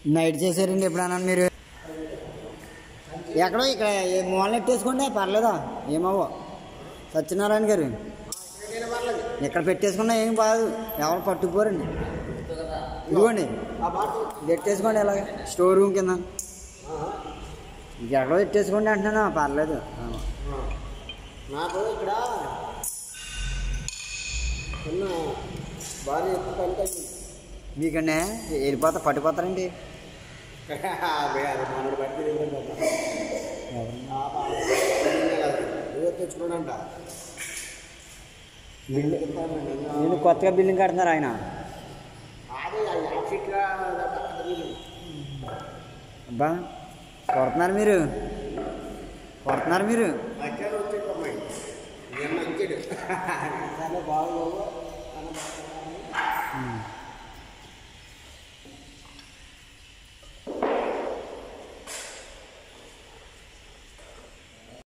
night చేశారండి ఎప్పుడన్నా మీరు ఎక్కడో ఇక్కడ ఏ మూల నెట్టేసుకోండి పర్లేదా ఏమవ్వ సత్యనారాయణ గారు ఇక్కడ పెట్టేసుకున్నా ఏం బాదు ఎవరు పట్టుకుపోరండి ఇదిగోండి పెట్టేసుకోండి ఇలాగ స్టోర్ రూమ్ కింద ఇది ఎక్కడో పెట్టేసుకోండి అంటున్నాను పర్లేదు నాకు ఇక్కడ చిన్న భార్య ఎక్కువ పని తగ్గింది మీకండి వెళ్ళిపోతా పట్టుకుపోతారండి మనడు బట్టి ఏదో తెచ్చుకోడంట నేను కొత్తగా బిల్డింగ్ కడుతున్నారు ఆయన అదే యాభై ఫీట్ల అబ్బా కొడుతున్నారు మీరు కొడుతున్నారు మీరు అక్కడ వచ్చే అమ్మాయి నేను మంచిడు చాలా బాగున్నావు